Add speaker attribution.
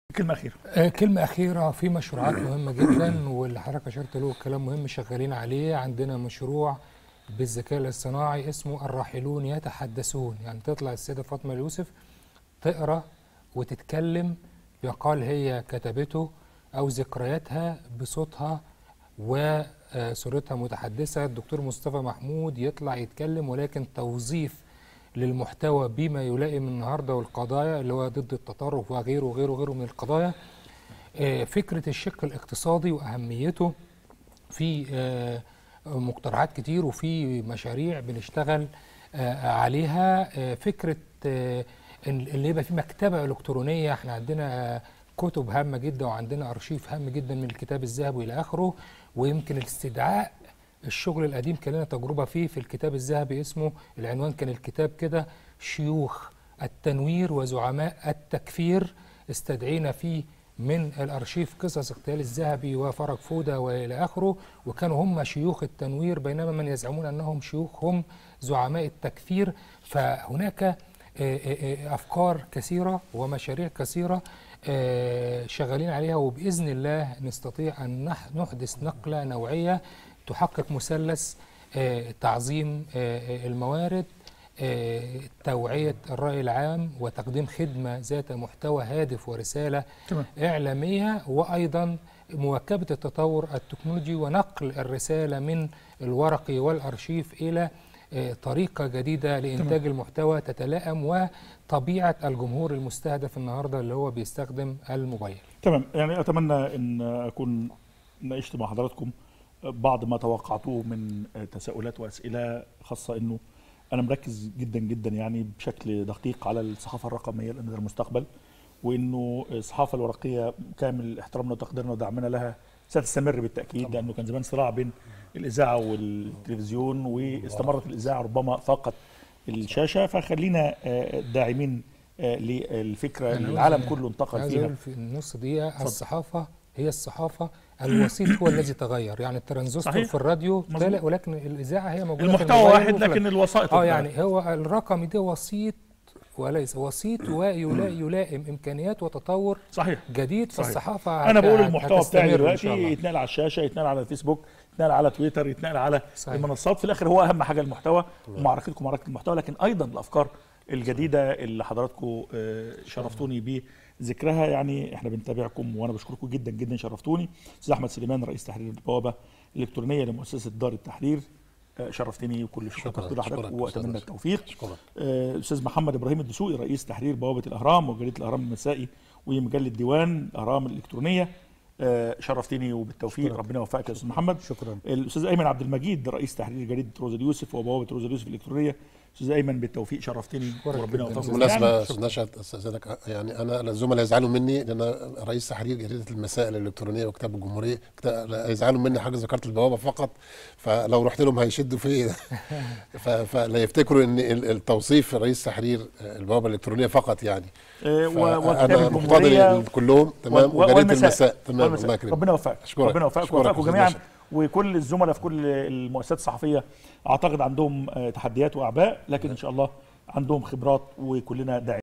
Speaker 1: كلمه اخيره
Speaker 2: آه، كلمة أخيرة في مشروعات مهمة جدا واللي حضرتك أشرت له كلام مهم شغالين عليه عندنا مشروع بالذكاء الاصطناعي اسمه الراحلون يتحدثون يعني تطلع السيدة فاطمة اليوسف تقرأ وتتكلم يقال هي كتبته أو ذكرياتها بصوتها وصورتها متحدثة الدكتور مصطفى محمود يطلع يتكلم ولكن توظيف للمحتوى بما يلائم النهارده والقضايا اللي هو ضد التطرف وغيره وغيره وغيره من القضايا آه، فكره الشق الاقتصادي واهميته في آه، مقترحات كتير وفي مشاريع بنشتغل آه، عليها آه، فكره آه، إن اللي يبقى في مكتبه الكترونيه احنا عندنا آه، كتب هامه جدا وعندنا ارشيف هام جدا من الكتاب الذهبي الى اخره ويمكن الاستدعاء الشغل القديم كان لنا تجربه فيه في الكتاب الذهبي اسمه العنوان كان الكتاب كده شيوخ التنوير وزعماء التكفير استدعينا فيه من الارشيف قصص اغتيال الذهبي وفرج فوده والى اخره وكانوا هم شيوخ التنوير بينما من يزعمون انهم شيوخ هم زعماء التكفير فهناك آه، آه، آه، افكار كثيره ومشاريع كثيره آه، شغالين عليها وباذن الله نستطيع ان نح- نحدث نقله نوعيه تحقق مثلث آه، تعظيم آه، آه، الموارد آه، توعيه الراي العام وتقديم خدمه ذات محتوى هادف ورساله
Speaker 1: تمام
Speaker 2: إعلامية وأيضا مواكبة التطور التكنولوجي ونقل الرسالة من الورقي والأرشيف إلى آه، طريقة جديدة لإنتاج المحتوى تتلائم وطبيعة الجمهور المستهدف النهاردة اللي هو بيستخدم الموبايل
Speaker 1: تمام يعني اتمنى ان اكون ناقشت مع حضراتكم بعض ما توقعتوه من تساؤلات واسئله خاصه انه انا مركز جدا جدا يعني بشكل دقيق على الصحافه الرقميه لان ده المستقبل وانه الصحافه الورقيه كامل احترامنا وتقديرنا ودعمنا لها ستستمر بالتاكيد لانه كان زمان صراع بين الاذاعه والتلفزيون واستمرت الاذاعه ربما فاقت الشاشه فخلينا آه، داعمين آه، للفكره اللي
Speaker 2: أنا
Speaker 1: العالم
Speaker 2: عاوز-
Speaker 1: كله انتقل
Speaker 2: عايز
Speaker 1: فيها
Speaker 2: أقول في النص دقيقة
Speaker 1: اتفضل.
Speaker 2: الصحافة هي الصحافة الوسيط هو الذي تغير يعني الترانزستور
Speaker 1: صحيح.
Speaker 2: في الراديو
Speaker 1: مظبوط.
Speaker 2: طلع ولكن الإذاعة هي موجودة في
Speaker 1: المحتوى
Speaker 2: الموبايل
Speaker 1: واحد
Speaker 2: وفي
Speaker 1: لكن الوسائط
Speaker 2: اه
Speaker 1: مختلفة.
Speaker 2: يعني هو الرقمي ده وسيط وليس وسيط ويلائم امكانيات وتطور
Speaker 1: صحيح
Speaker 2: جديد
Speaker 1: صحيح.
Speaker 2: فالصحافه
Speaker 1: انا
Speaker 2: هت-
Speaker 1: بقول
Speaker 2: هت-
Speaker 1: المحتوى
Speaker 2: هتستمر
Speaker 1: بتاعي
Speaker 2: إن
Speaker 1: دلوقتي
Speaker 2: شاء الله.
Speaker 1: يتنقل على الشاشه يتنقل على الفيسبوك يتنقل على تويتر يتنقل على
Speaker 2: صحيح.
Speaker 1: المنصات في الاخر هو اهم حاجه المحتوى ومعركتكم معركه المحتوى لكن ايضا الافكار الجديده اللي حضراتكم آه، شرفتوني بذكرها يعني احنا بنتابعكم وانا بشكركم جدا جدا شرفتوني استاذ احمد سليمان رئيس تحرير البوابه الالكترونيه لمؤسسه دار التحرير آه، شرفتني وكل شكر
Speaker 3: شكراً،
Speaker 1: تقدير حضرتك
Speaker 3: أشكرك
Speaker 1: واتمنى
Speaker 3: أستاذ.
Speaker 1: التوفيق
Speaker 3: شكرا
Speaker 1: آه، الاستاذ محمد ابراهيم الدسوقي رئيس تحرير بوابه الاهرام وجريده الاهرام المسائي ومجله ديوان الاهرام الالكترونيه آه، شرفتني وبالتوفيق
Speaker 2: شكراً.
Speaker 1: ربنا يوفقك يا استاذ محمد
Speaker 3: شكرا
Speaker 1: الاستاذ ايمن عبد المجيد رئيس تحرير جريده روز اليوسف وبوابه روز اليوسف الالكترونيه استاذ ايمن بالتوفيق شرفتني
Speaker 2: أشكرك
Speaker 1: وربنا
Speaker 2: جداً.
Speaker 1: يوفقك
Speaker 3: بالمناسبة
Speaker 1: يعني
Speaker 3: استاذ نشأت استاذنك يعني انا أنا الزملاء يزعلوا مني لان أنا رئيس تحرير جريده المسائل الالكترونيه وكتاب الجمهوريه كتا- لا، يزعلوا مني حاجه ذكرت البوابه فقط فلو رحت لهم هيشدوا فيا ف- فلا يفتكروا ان ال- التوصيف رئيس تحرير البوابه الالكترونيه فقط يعني
Speaker 1: آه، و- وكتاب
Speaker 3: انا
Speaker 1: الجمهوريه
Speaker 3: محتضن كلهم تمام
Speaker 1: و-
Speaker 3: وجريده
Speaker 1: والمساء.
Speaker 3: المساء تمام
Speaker 1: والمساء.
Speaker 3: الله يكرمك
Speaker 1: ربنا يوفقك
Speaker 3: أشكرك.
Speaker 1: ربنا يوفقك
Speaker 3: أشكرك
Speaker 1: ويوفقكم
Speaker 3: أستاذ
Speaker 1: جميعا
Speaker 3: باشا.
Speaker 1: وكل الزملاء في كل المؤسسات الصحفيه اعتقد عندهم آه، تحديات واعباء لكن ان شاء الله عندهم خبرات وكلنا داعمين